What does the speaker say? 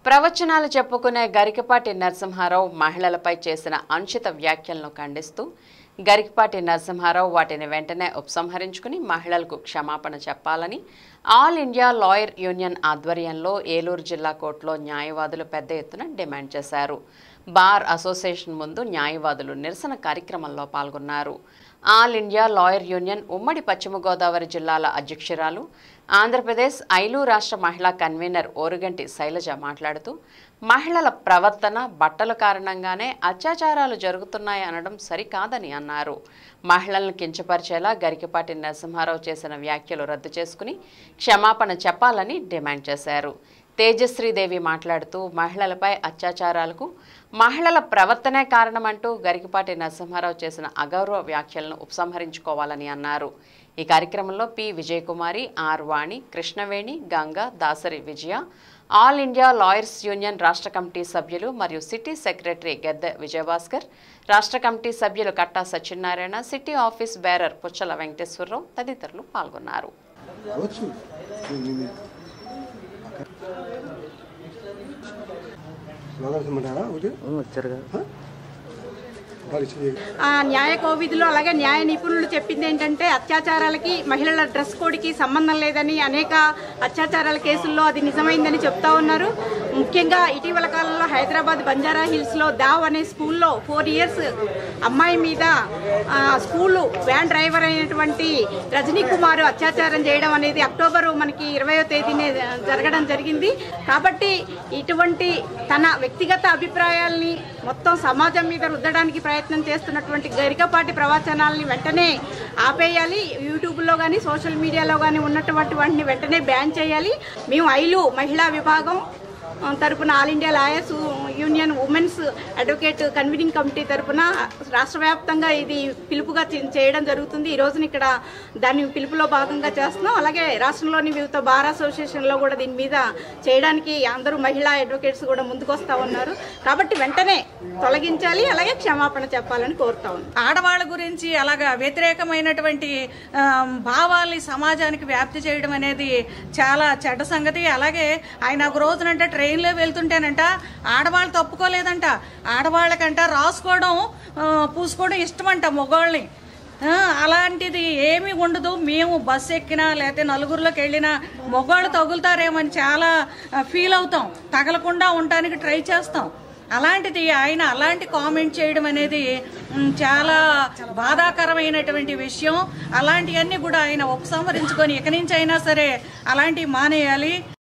ప్రవచనాలు చెప్పుకునే గరికపాటి నరసింహారావు మహిళలపై చేసిన అనుచిత వ్యాఖ్యలను ఖండిస్తూ గరికపాటి నరసింహారావు వాటిని వెంటనే ఉపసంహరించుకుని మహిళలకు క్షమాపణ చెప్పాలని ఆల్ ఇండియా లాయర్ యూనియన్ ఆధ్వర్యంలో ఏలూరు జిల్లా కోర్టులో న్యాయవాదులు పెద్ద ఎత్తున డిమాండ్ చేశారు బార్ అసోసియేషన్ ముందు న్యాయవాదులు నిరసన కార్యక్రమంలో పాల్గొన్నారు ఆల్ ఇండియా లాయర్ యూనియన్ ఉమ్మడి పశ్చిమ గోదావరి జిల్లాల అధ్యక్షురాలు ఆంధ్రప్రదేశ్ ఐలు రాష్ట్ర మహిళా కన్వీనర్ ఓరుగంటి శైలజ మాట్లాడుతూ మహిళల ప్రవర్తన బట్టల కారణంగానే అత్యాచారాలు జరుగుతున్నాయి అనడం సరికాదని అన్నారు మహిళలను కించపరిచేలా గరికపాటి నరసింహారావు చేసిన వ్యాఖ్యలు రద్దు చేసుకుని క్షమాపణ చెప్పాలని డిమాండ్ చేశారు తేజశ్రీదేవి మాట్లాడుతూ మహిళలపై అత్యాచారాలకు మహిళల ప్రవర్తనే కారణమంటూ గరికపాటి నరసింహారావు చేసిన అగౌరవ వ్యాఖ్యలను ఉపసంహరించుకోవాలని అన్నారు ఈ కార్యక్రమంలో P Vijayakumari R Vani Krishnaveni Ganga Dasari Vijaya all India lawyers union రాష్ట్ర కమిటీ సభ్యులు మరియు సిటీ సెక్రటరీ గద్దె విజయభాస్కర్ రాష్ట్ర కమిటీ సభ్యులు Katta Satyanarayana city office bearer Puchala Venkateswararao తదితరులు పాల్గొన్నారు వచ్చు రావాల్సమంటారా ఒకటి వచ్చారు కదా వాళ్ళు ఇచ్చింది ఆ న్యాయ కోవిధిలో అలాగే న్యాయ నిపుణులు చెప్పింది ఏంటంటే అత్యాచారాలకి మహిళల డ్రెస్ కోడ్కి సంబంధం లేదని అనేక అత్యాచారాల కేసుల్లో అది నిజమైందని చెప్తా ఉన్నారు ముఖ్యంగా ఇటీవల కాలంలో హైదరాబాద్ బంజారా హిల్స్ లో దావ్ అనే స్కూల్లో ఫోర్ ఇయర్స్ అమ్మాయి మీద ఆ, స్కూలు వ్యాన్ డ్రైవర్ అయినటువంటి రజనీ కుమార్ అత్యాచారం చేయడం అనేది అక్టోబర్ మనకి ఇరవయో తేదీనే జరగడం జరిగింది కాబట్టి ఇటువంటి తన వ్యక్తిగత అభిప్రాయాల్ని మొత్తం సమాజం మీద రుద్దడానికి ప్రయత్నం చేస్తున్నటువంటి గరికపాటి ప్రవచనాలని వెంటనే ఆపేయాలి యూట్యూబ్లో కానీ సోషల్ మీడియాలో కానీ ఉన్నటువంటి వాటిని వెంటనే బ్యాన్ చేయాలి మేము ఐలు మహిళా విభాగం ఆ, తరపున all India lawyers union women's advocate convening committee తరపున రాష్ట్ర వ్యాప్తంగా ఇది పిలుపుగా చే- చేయడం జరుగుతుంది ఈ రోజున ఇక్కడ దాన్ని పిలుపులో భాగంగా చేస్తున్నాం అలాగే రాష్ట్రంలోని వివిధ బార్ అసోసియేషన్లో కూడా దీని మీద చేయడానికి అందరూ మహిళా అడ్వకేట్స్ కూడా ముందుకొస్తా ఉన్నారు కాబట్టి వెంటనే తొలగించాలి అలాగే క్షమాపణ చెప్పాలని కోరుతా ఉన్నాం ఆడవాళ్ళ గురించి అలాగా వ్యతిరేకమైనటువంటి ఆ, భావాల్ని సమాజానికి వ్యాప్తి చేయడం అనేది చాలా చెడ్డ సంగతి అలాగే ఆయన ఒక రోజునంట ట్రైన్లో వెళ్తుంటేనంట ఆడవాళ్ళు తప్పుకోలేదంట ఆడవాళ్ళకంట రాసుకోవడం ఆ, పూసుకోవడం ఇష్టమంట మగవాళ్ళని ఆ, అలాంటిది ఏమీ ఉండదు మేము బస్సు ఎక్కినా లేకపోతే నలుగురిలోకి వెళ్ళినా మగవాళ్ళు తగులుతారేమని చాలా ఫీల్ అవుతాం తగలకుండా ఉండటానికి ట్రై చేస్తాం అలాంటిది ఆయన అలాంటి కామెంట్ చేయడం అనేది మ్, చాలా బాధాకరమైనటువంటి విషయం అలాంటివన్నీ కూడా ఆయన ఉపసంహరించుకొని ఇక నుంచి అయినా సరే అలాంటివి మానేయాలి